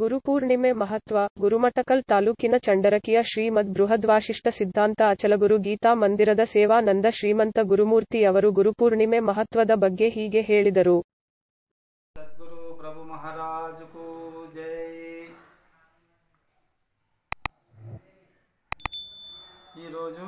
ಗುರುಪೂರ್ಣಿಮೆ ಮಹತ್ವ ಗುರುಮಠಕಲ್ ತಾಲೂಕಿನ ಚಂಡರಕಿಯ ಶ್ರೀಮದ್ ಬೃಹದ್ವಾಶಿಷ್ಟ ಸಿದ್ಧಾಂತ ಅಚಲಗುರು ಗೀತಾ ಮಂದಿರದ ಸೇವಾನಂದ ಶ್ರೀಮಂತ ಗುರುಮೂರ್ತಿ ಅವರು ಗುರುಪೂರ್ಣಿಮೆ ಮಹತ್ವದ ಬಗ್ಗೆ ಹೀಗೆ ಹೇಳಿದರು సద్గురు ప్రభు మహారాజుకు జై ఈరోజు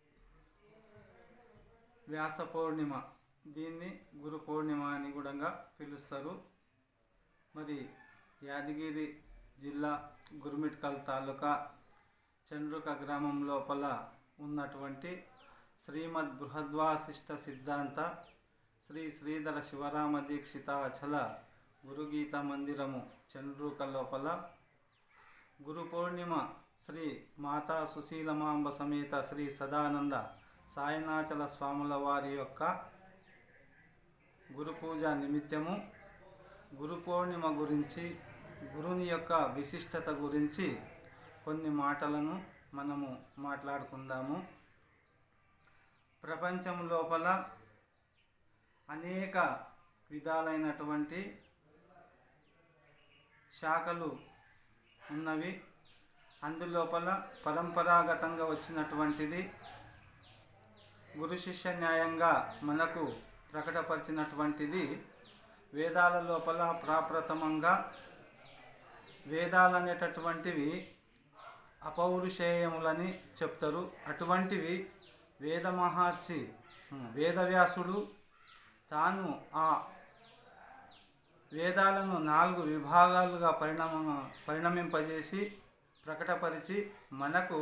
వ్యాస పౌర్ణిమ దీన్ని గురు పౌర్ణిమ అని కూడా పిలుస్తారు మరి యాదగిరి జిల్లా గురుమిట్కల్ తాలూకా చండ్రుక గ్రామం లోపల ఉన్నటువంటి శ్రీమద్ బృహద్వాసిష్ట సిద్ధాంత శ్రీ శ్రీధర శివరామ దీక్షిత అచల గురుగీత మందిరము చండ్రుక లోపల గురు పౌర్ణిమ శ్రీ మాతా సుశీలమాంబ సమేత శ్రీ సదానంద సాయనాచల స్వాముల వారి యొక్క గురు పూజ నిమిత్తము గురు పౌర్ణిమ గురించి గురుని యొక్క విశిష్టత గురించి కొన్ని మాటలను మనము మాట్లాడుకుందాము ప్రపంచం లోపల అనేక విధాలైనటువంటి శాఖలు ఉన్నవి అందులోపల పరంపరాగతంగా వచ్చినటువంటిది గురు శిష్య న్యాయంగా మనకు ప్రకటపరిచినటువంటిది వేదాల లోపల ప్రాప్రథమంగా వేదాలు అనేటటువంటివి అపౌరుషేయములని చెప్తారు అటువంటివి వేద మహర్షి ఉమ్, వేదవ్యాసుడు తాను ఆ వేదాలను నాలుగు విభాగాలుగా పరిణమ పరిణమింపజేసి ప్రకటపరిచి మనకు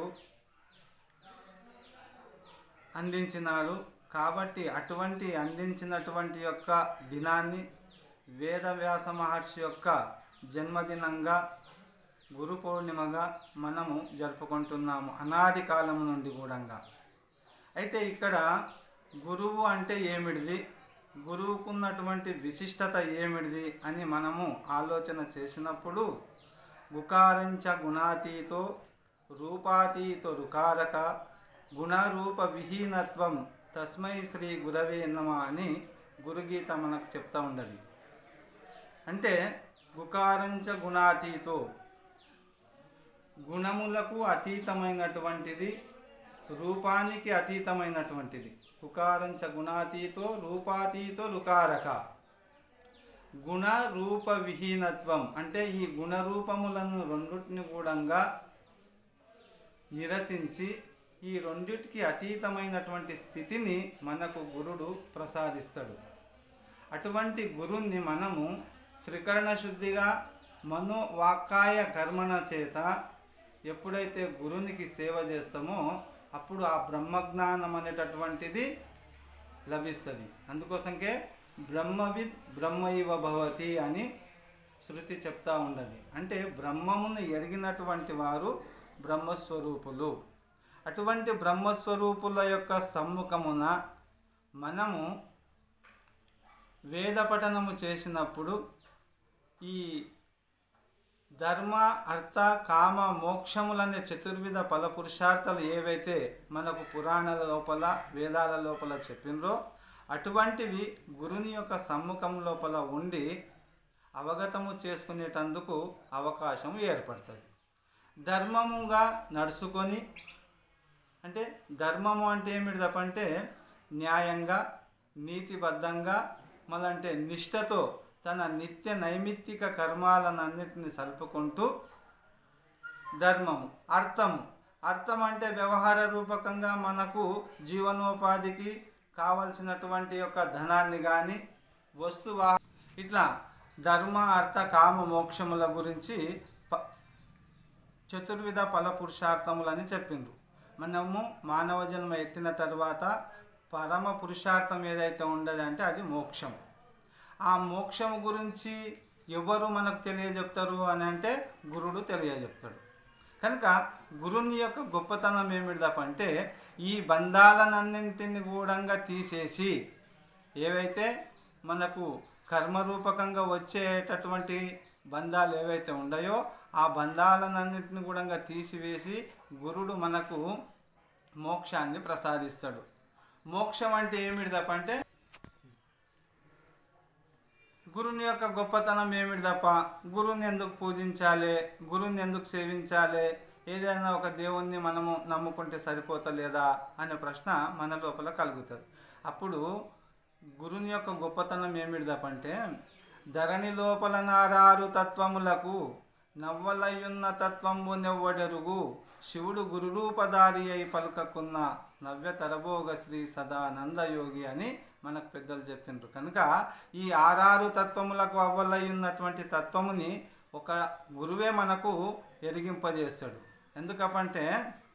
అందించినారు కాబట్టి అటువంటి అందించినటువంటి యొక్క దినాన్ని వేదవ్యాస మహర్షి యొక్క జన్మదినంగా గురు పౌర్ణిమగా మనము జరుపుకుంటున్నాము అనాది కాలం నుండి కూడా అయితే ఇక్కడ గురువు అంటే ఏమిటిది గురువుకున్నటువంటి విశిష్టత ఏమిటిది అని మనము ఆలోచన చేసినప్పుడు గుకారంచ గుణాతీతో రూపాతీతో రుకారక గుణరూప విహీనత్వం తస్మై శ్రీ గురవే నమ అని గురుగీత మనకు చెప్తా ఉండదు అంటే గుకారంచ గుణాతీతో గుణములకు అతీతమైనటువంటిది రూపానికి అతీతమైనటువంటిది కుకారంచ గుణాతీతో రూపాతీతో రుకారక గుణ రూప విహీనత్వం అంటే ఈ గుణరూపములను రెండుటిని కూడా నిరసించి ఈ రెండిటికి అతీతమైనటువంటి స్థితిని మనకు గురుడు ప్రసాదిస్తాడు అటువంటి గురుణ్ణి మనము త్రికరణ శుద్ధిగా మనో వాక్కాయ కర్మణ చేత ఎప్పుడైతే గురునికి సేవ చేస్తామో అప్పుడు ఆ బ్రహ్మజ్ఞానం అనేటటువంటిది లభిస్తుంది అందుకోసంకే బ్రహ్మవిద్ బ్రహ్మైవ భవతి అని శృతి చెప్తా ఉండదు అంటే బ్రహ్మమును ఎరిగినటువంటి వారు బ్రహ్మస్వరూపులు అటువంటి బ్రహ్మస్వరూపుల యొక్క సమ్ముఖమున మనము వేద పఠనము చేసినప్పుడు ఈ ధర్మ అర్థ కామ మోక్షములనే చతుర్విధ ఫల పురుషార్థాలు ఏవైతే మనకు పురాణాల లోపల వేదాల లోపల చెప్పినరో అటువంటివి గురుని యొక్క సమ్ముఖం లోపల ఉండి అవగతము చేసుకునేటందుకు అవకాశం ఏర్పడుతుంది ధర్మముగా నడుచుకొని అంటే ధర్మము అంటే ఏమిటి తప్పంటే న్యాయంగా నీతిబద్ధంగా మళ్ళంటే నిష్ఠతో తన నిత్య నైమిత్తిక కర్మాలన్నింటిని సలుపుకుంటూ ధర్మము అర్థము అర్థం అంటే వ్యవహార రూపకంగా మనకు జీవనోపాధికి కావలసినటువంటి యొక్క ధనాన్ని కానీ వస్తువా ఇట్లా ధర్మ అర్థ కామ మోక్షముల గురించి ప చతుర్విధ ఫల పురుషార్థములని చెప్పిండ్రు మనము మానవ జన్మ ఎత్తిన తర్వాత పరమ పురుషార్థం ఏదైతే ఉండదు అంటే అది మోక్షం ఆ మోక్షం గురించి ఎవరు మనకు తెలియజెప్తారు అని అంటే గురుడు తెలియజెప్తాడు కనుక గురుని యొక్క గొప్పతనం ఏమిటి తప్ప అంటే ఈ బంధాలనన్నింటిని కూడా తీసేసి ఏవైతే మనకు కర్మరూపకంగా వచ్చేటటువంటి బంధాలు ఏవైతే ఉన్నాయో ఆ బంధాలన్నింటిని కూడా తీసివేసి గురుడు మనకు మోక్షాన్ని ప్రసాదిస్తాడు మోక్షం అంటే ఏమిటి తప్ప అంటే గురుని యొక్క గొప్పతనం ఏమిటి తప్ప గురువుని ఎందుకు పూజించాలి గురువుని ఎందుకు సేవించాలి ఏదైనా ఒక దేవుణ్ణి మనము నమ్ముకుంటే సరిపోతలేదా అనే ప్రశ్న మన లోపల కలుగుతుంది అప్పుడు గురుని యొక్క గొప్పతనం ఏమిటి తప్ప అంటే ధరణి లోపల నారారు తత్వములకు నవ్వలయున్న తత్వంబు నెవ్వడెరుగు శివుడు గురురూపధారి అయి పలుకకున్న నవ్య తరభోగ శ్రీ సదానందయోగి అని మనకు పెద్దలు చెప్పిండ్రు కనుక ఈ ఆరారు తత్వములకు అవ్వలయ్యున్నటువంటి తత్వముని ఒక గురువే మనకు ఎరిగింపజేస్తాడు ఎందుకపంటే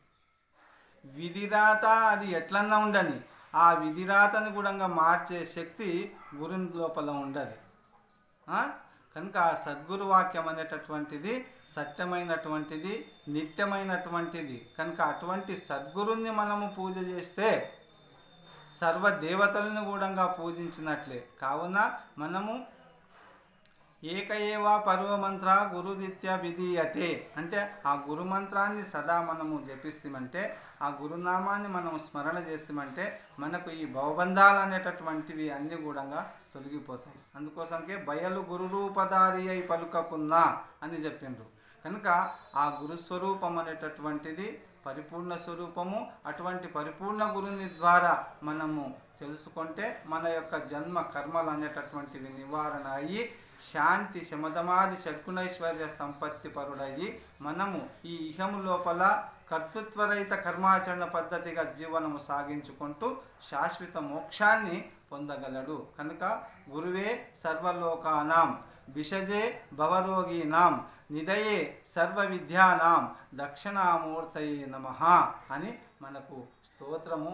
విధిరాత అది ఎట్లన్నా ఉండని ఆ విధిరాతని కూడా మార్చే శక్తి గురుని లోపల ఉండదు ఆ? కనుక ఆ సద్గురు వాక్యం అనేటటువంటిది సత్యమైనటువంటిది నిత్యమైనటువంటిది కనుక అటువంటి సద్గురుని మనము పూజ చేస్తే సర్వ దేవతలను కూడా పూజించినట్లే కావున మనము ఏక ఏవా పర్వమంత్ర గురుదిత్య విధీయతే అంటే ఆ గురు మంత్రాన్ని సదా మనము జపిస్తామంటే ఆ గురునామాన్ని మనం స్మరణ చేస్తామంటే మనకు ఈ భవబంధాలు అనేటటువంటివి అన్నీ కూడా తొలగిపోతాయి అందుకోసంకే బయలు గురురూపధారి అయి పలుకకున్నా అని చెప్పిండ్రు కనుక ఆ గురుస్వరూపం అనేటటువంటిది పరిపూర్ణ స్వరూపము అటువంటి పరిపూర్ణ గురుని ద్వారా మనము తెలుసుకుంటే మన యొక్క జన్మ కర్మలు అనేటటువంటివి నివారణ అయ్యి శాంతి శమధమాది షడ్గుణైశ్వర్య సంపత్తి పరుడయ్యి మనము ఈ ఇహము లోపల కర్తృత్వరహిత కర్మాచరణ పద్ధతిగా జీవనము సాగించుకుంటూ శాశ్వత మోక్షాన్ని పొందగలడు కనుక గురువే సర్వలోకానాం విషజే భవరోగీనాం నిదయే సర్వ విద్యానాం దక్షిణామూర్తయే నమ అని మనకు స్తోత్రము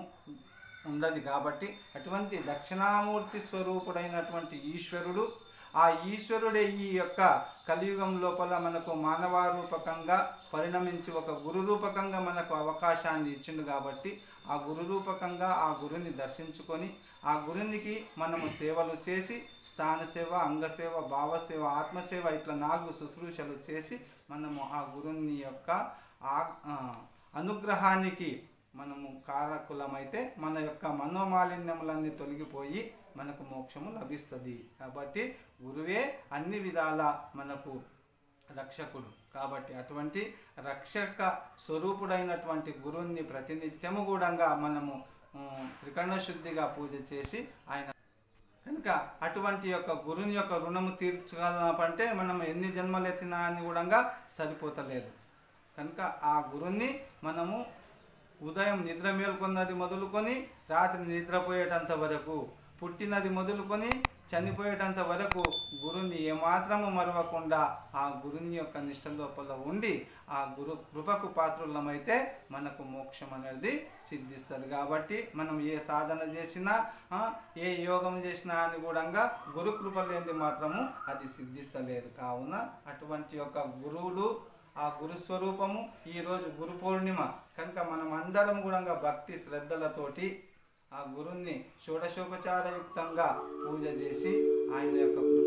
ఉండదు కాబట్టి అటువంటి దక్షిణామూర్తి స్వరూపుడైనటువంటి ఈశ్వరుడు ఆ ఈశ్వరుడే ఈ యొక్క కలియుగం లోపల మనకు మానవారూపకంగా పరిణమించి ఒక గురు రూపకంగా మనకు అవకాశాన్ని ఇచ్చిండు కాబట్టి ఆ గురు రూపకంగా ఆ గురుని దర్శించుకొని ఆ గురునికి మనము సేవలు చేసి స్థాన సేవ అంగసేవ భావసేవ ఆత్మసేవ ఇట్లా నాలుగు శుశ్రూషలు చేసి మనము ఆ గురుని యొక్క ఆ ఆ, అనుగ్రహానికి మనము కారకులమైతే మన యొక్క మనోమాలిన్యములన్నీ తొలగిపోయి మనకు మోక్షము లభిస్తుంది కాబట్టి గురువే అన్ని విధాల మనకు రక్షకుడు కాబట్టి అటువంటి రక్షక స్వరూపుడైనటువంటి గురువుని ప్రతినిత్యము కూడా మనము ఉమ్, త్రికరణ శుద్ధిగా పూజ చేసి ఆయన కనుక అటువంటి యొక్క గురుని యొక్క రుణము తీర్చగలంటే మనం ఎన్ని జన్మలు ఎత్తినా అని కూడా సరిపోతలేదు కనుక ఆ గురుని మనము ఉదయం నిద్ర మేల్కొన్నది మొదలుకొని రాత్రి నిద్రపోయేటంత వరకు పుట్టినది మొదలుకొని చనిపోయేటంత వరకు గురుని ఏమాత్రము మరవకుండా ఆ గురుని యొక్క నిష్ట లోపల ఉండి ఆ గురు కృపకు పాత్రులమైతే మనకు మోక్షం అనేది సిద్ధిస్తుంది కాబట్టి మనం ఏ సాధన చేసినా ఆ, ఏ యోగం చేసినా అని కూడా గురు కృప లేనిది మాత్రము అది సిద్ధిస్తలేదు కావున అటువంటి యొక్క గురువులు ఆ గురుస్వరూపము ఈరోజు గురు పౌర్ణిమ కనుక మనం అందరం కూడా భక్తి శ్రద్ధలతోటి ఆ గురుణ్ణి షోడశోపచారయుక్తంగా పూజ చేసి ఆయన యొక్క కృప